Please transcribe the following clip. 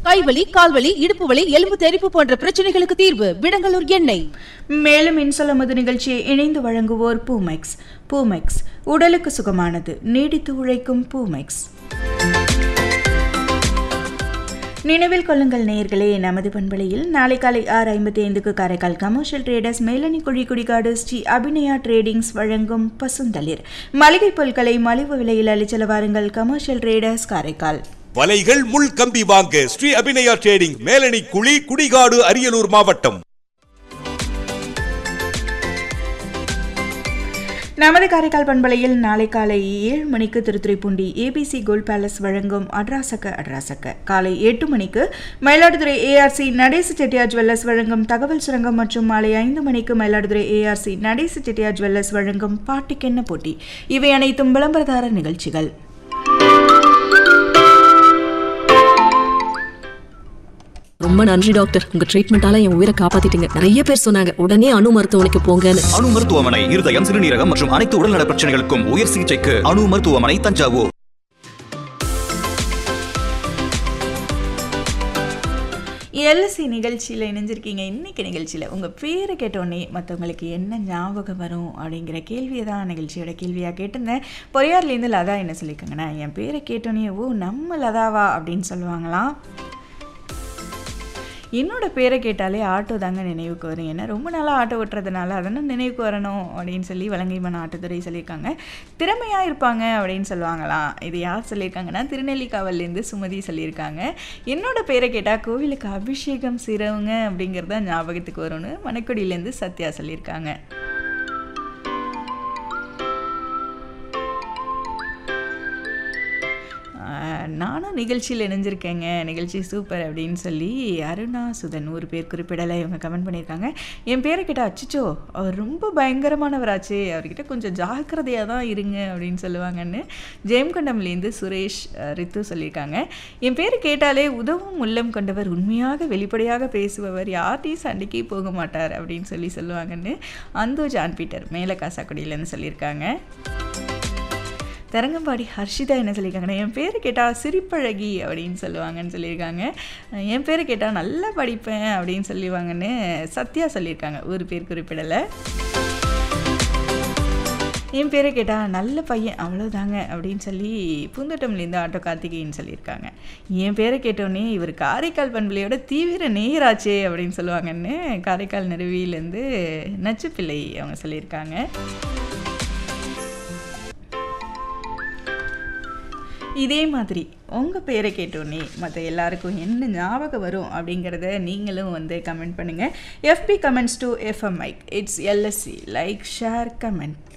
கைவலி கால்வலி இடுப்பு வலி எலும்பு தெறிப்பு போன்ற பிரச்சனைகளுக்கு தீர்வு விடங்கலூர் எண்ணெய் மேலும் இன்சொலமது நிகழ்ச்சியை இணைந்து வழங்குவோர் பூமெக்ஸ் பூமெக்ஸ் உடலுக்கு சுகமானது நீடித்து உழைக்கும் பூமெக்ஸ் நினைவில் கொள்ளுங்கள் நேயர்களே நமது பண்பலையில் நாளை காலை ஆறு ஐம்பத்தி ஐந்துக்கு காரைக்கால் கமர்ஷியல் ட்ரேடர்ஸ் மேலணி குழி குடிகாடு ஸ்ரீ அபிநயா ட்ரேடிங்ஸ் வழங்கும் பசுந்தளிர் மளிகை பொருட்களை மலிவு விலையில் அளிச்சல வாருங்கள் கமர்ஷியல் ட்ரேடர்ஸ் காரைக்கால் வலைகள் முள் கம்பி வாங்க ஸ்ரீ அபிநயா ட்ரேடிங் மேலணி குழி குடிகாடு அரியலூர் மாவட்டம் நமது காரைக்கால் பண்பலையில் நாளை காலை ஏழு மணிக்கு திருத்துறைப்பூண்டி ஏபிசி கோல்ட் பேலஸ் வழங்கும் அட்ராசக்க அட்ராசக்க காலை எட்டு மணிக்கு மயிலாடுதுறை ஏஆர்சி நடேசு செட்டியார் ஜுவல்லர்ஸ் வழங்கும் தகவல் சுரங்கம் மற்றும் மாலை ஐந்து மணிக்கு மயிலாடுதுறை ஏஆர்சி நடேசு செட்டியார் ஜுவல்லர்ஸ் வழங்கும் பாட்டுக்கென்ன போட்டி இவை அனைத்தும் விளம்பரதாரர் நிகழ்ச்சிகள் ரொம்ப நன்றி டாக்டர் உங்க ட்ரீட்மெண்டால என் உயிரை காப்பாத்திட்டீங்க நிறைய பேர் சொன்னாங்க உடனே அணு மருத்துவமனைக்கு போங்கன்னு அணு மருத்துவமனை இருதயம் சிறுநீரகம் மற்றும் அனைத்து உடல்நல பிரச்சனைகளுக்கும் உயர் சிகிச்சைக்கு அணு மருத்துவமனை தஞ்சாவூர் எல்எஸ்சி நிகழ்ச்சியில் இணைஞ்சிருக்கீங்க இன்னைக்கு நிகழ்ச்சியில் உங்கள் பேரை கேட்டோடனே மற்றவங்களுக்கு என்ன ஞாபகம் வரும் அப்படிங்கிற கேள்வியை தான் நிகழ்ச்சியோட கேள்வியாக கேட்டிருந்தேன் பொறையார்லேருந்து லதா என்ன சொல்லியிருக்காங்கன்னா என் பேரை கேட்டோன்னே ஓ நம்ம லதாவா அப்படின்னு சொல்லுவாங்களாம் என்னோட பேரை கேட்டாலே ஆட்டோ தாங்க நினைவுக்கு வரும் ஏன்னா ரொம்ப நாளாக ஆட்டோ ஓட்டுறதுனால அதெல்லாம் நினைவுக்கு வரணும் அப்படின்னு சொல்லி வலங்கைமன் ஆட்டோத்துறை சொல்லியிருக்காங்க திறமையாக இருப்பாங்க அப்படின்னு சொல்லுவாங்களாம் இது யார் சொல்லியிருக்காங்கன்னா திருநெல்லிக்காவல்லேருந்து சுமதி சொல்லியிருக்காங்க என்னோட பேரை கேட்டால் கோவிலுக்கு அபிஷேகம் செய்கிறவங்க அப்படிங்கிறது தான் ஞாபகத்துக்கு வரும்னு மணக்குடியிலேருந்து சத்யா சொல்லியிருக்காங்க ஆஹ் நானும் நிகழ்ச்சியில் இணைஞ்சிருக்கேங்க நிகழ்ச்சி சூப்பர் அப்படின்னு சொல்லி அருணா சுதன் ஒரு பேர் குறிப்பிடலை இவங்க கமெண்ட் பண்ணியிருக்காங்க என் பேரை கேட்டால் அச்சிச்சோ அவர் ரொம்ப பயங்கரமானவராச்சே அவர்கிட்ட கொஞ்சம் ஜாக்கிரதையாக தான் இருங்க அப்படின்னு சொல்லுவாங்கன்னு ஜெயம்கண்டம்லேருந்து சுரேஷ் அஹ், ரித்து சொல்லியிருக்காங்க என் பேர் கேட்டாலே உதவும் உள்ளம் கொண்டவர் உண்மையாக வெளிப்படையாக பேசுபவர் யார்ட்டையும் சண்டைக்கே போக மாட்டார் அப்படின்னு சொல்லி சொல்லுவாங்கன்னு அந்தோ ஜான் பீட்டர் மேலே காசாக்குடியிலேருந்து சொல்லியிருக்காங்க தரங்கம்பாடி ஹர்ஷிதா என்ன சொல்லியிருக்காங்கன்னா என் பேர் கேட்டால் சிரிப்பழகி அப்படின்னு சொல்லுவாங்கன்னு சொல்லியிருக்காங்க என் பேர் கேட்டால் நல்லா படிப்பேன் அப்படின்னு சொல்லுவாங்கன்னு சத்யா சொல்லியிருக்காங்க ஒரு பேர் குறிப்பிடலை என் பேரை கேட்டால் நல்ல பையன் அவ்வளோதாங்க அப்படின்னு சொல்லி பூந்தோட்டம்லேருந்து ஆட்டோ கார்த்திகேயன் சொல்லியிருக்காங்க என் பேரை கேட்டோடனே இவர் காரைக்கால் பண்பலையோட தீவிர நேயராச்சே அப்படின்னு சொல்லுவாங்கன்னு காரைக்கால் நிறுவியிலேருந்து நச்சுப்பிள்ளை அவங்க சொல்லியிருக்காங்க இதே மாதிரி உங்கள் பேரை கேட்டோன்னே மற்ற எல்லாருக்கும் என்ன ஞாபகம் வரும் அப்படிங்கிறத நீங்களும் வந்து கமெண்ட் பண்ணுங்கள் FB comments to FM mic it's LSC like share comment